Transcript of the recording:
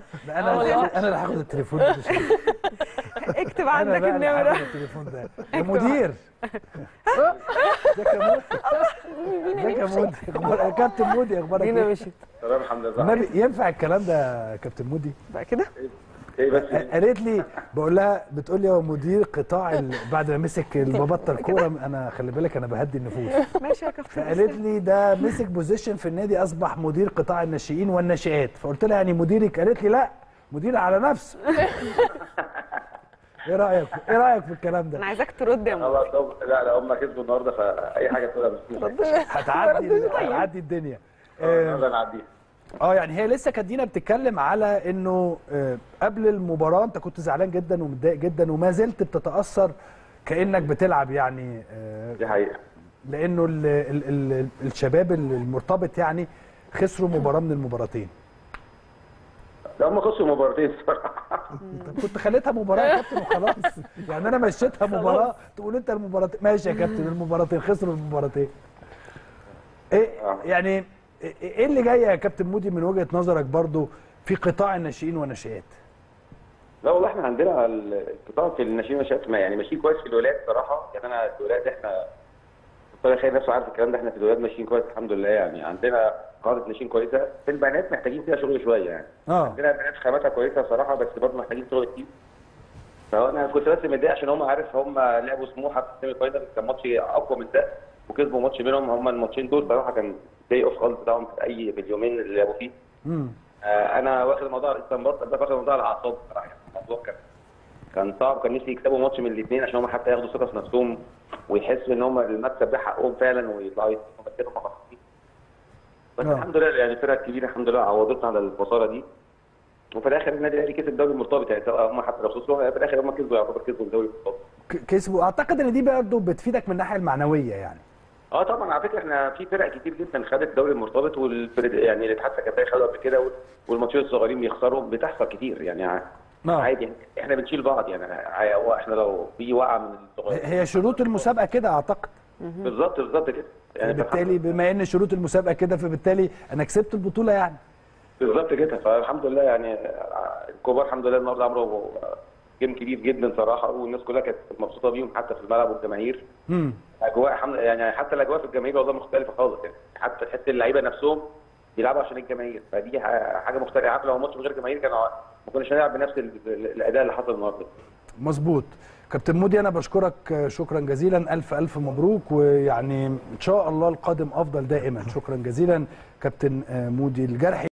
ده انا والله. انا اللي هاخد التليفون ده مش أنت. اكتب انا عندك بقى اللي هاخد النمره التليفون ده يا مدير ازيك يا مودي ازيك يا مودي اخبار يا كابتن مودي اخبارك دينا ايه؟ مشيت تمام الحمد لله النبي ينفع الكلام ده يا كابتن مودي؟ بقى كده ايه بس قالت لي بقول لها بتقول لي هو مدير قطاع ال- بعد ما مسك المبطل كوره انا خلي بالك انا بهدي النفوس ماشي يا كابتن فقالت لي ده مسك بوزيشن في النادي اصبح مدير قطاع الناشئين والناشئات فقلت لها يعني مديرك قالت لي لا مدير على نفسه ايه رايك ايه رايك في الكلام انا ده عايزاك ترد يا ماما خلاص هم- لا لا هم كسبوا النهارده فاي حاجه تقولها بس هتعدي هتعدي الدنيا آه، النهارده نعديها اه يعني هي لسه كانت دينا بتتكلم على انه آه، قبل المباراه انت كنت زعلان جدا ومتضايق جدا وما زلت بتتاثر كانك بتلعب يعني آه، دي حقيقه لانه ال ال ال الشباب المرتبط يعني خسروا مباراه من المباراتين ده هم خسروا مباراتين الصراحه طب كنت خليتها مباراه يا كابتن وخلاص يعني انا مشيتها مباراه تقول انت المباراتين ماشي يا كابتن المباراتين خسروا المباراتين ايه يعني ايه إيه اللي جاي يا كابتن مودي من وجهه نظرك برضو في قطاع الناشئين والناشئات لا والله احنا عندنا القطاع في الناشئين والناشئات ما- يعني ماشيين كويس في الولاد صراحه يعني انا الولاد احنا طارق خير نفسه عارف الكلام ده احنا في الولاد ماشيين كويس الحمد لله يعني عندنا قاعده ناشئين كويسه في البنات محتاجين فيها شغل شويه يعني اه عندنا بنات خاماتها كويسه صراحه بس برضه محتاجين شغل كتير فانا كنت بس متضايق عشان هم عارف هم لعبوا سموحه في السيمي فاينل كان ماتش اقوى من ده وكسبوا ماتش منهم هم الماتشين دول صراحه كان داي اوف خالص بتاعهم في اي في اليومين اللي لعبوا فيه امم آه، انا واخد الموضوع الاستنباط ده واخد الموضوع على الاعصاب بصراحه يعني الموضوع كان كان صعب كان نفسي يكسبوا ماتش من الاثنين عشان هم حتى ياخدوا ثقه في نفسهم ويحسوا ان هم المكسب ده حقهم فعلا ويطلعوا يمثلوا مخصصين بس آه. الحمد لله يعني الفرقه الكبيره الحمد لله عوضتنا على الخساره دي وفي الاخر النادي الاهلي كسب الدوري المرتبط يعني سواء هم حتى لو خسروا في الاخر هم كسبوا يعتبر كسبوا الدوري المرتبط ك- كسبوا اعتقد ان دي برضه بتفيدك من الناحيه المعنويه يعني اه طبعا على فكره احنا في فرق كتير جدا خدت الدوري المرتبط والفرق يعني الاتحاد السكندري خدوا قبل كده وال- والماتشين الصغيرين بيخسروا بتحصل كتير يعني ع- آه. عادي يعني احنا بنشيل بعض يعني ع- هو احنا لو في وقعه من الصغيرين هي شروط المسابقه كده اعتقد بالظبط بالظبط كده يعني بالتالي بما ان شروط المسابقه كده فبالتالي انا كسبت البطوله يعني بالظبط كده فالحمد لله يعني ع- الكبار الحمد لله النهارده عملوا جيم كبير جدا صراحه والناس كلها كانت مبسوطه بيهم حتى في الملعب والجماهير امم اجواء حمد يعني حتى الاجواء في الجماهير والله مختلفه خالص يعني حتى تحس اللعيبه نفسهم بيلعبوا عشان الجماهير فدي ح- حاجه مختلفه عارف لو ماتش من غير جماهير كان ما كناش هنلعب بنفس ال- ال- الاداء اللي حصل النهارده مظبوط كابتن مودي انا بشكرك شكرا جزيلا الف الف مبروك ويعني ان شاء الله القادم افضل دائما شكرا جزيلا كابتن مودي الجرحي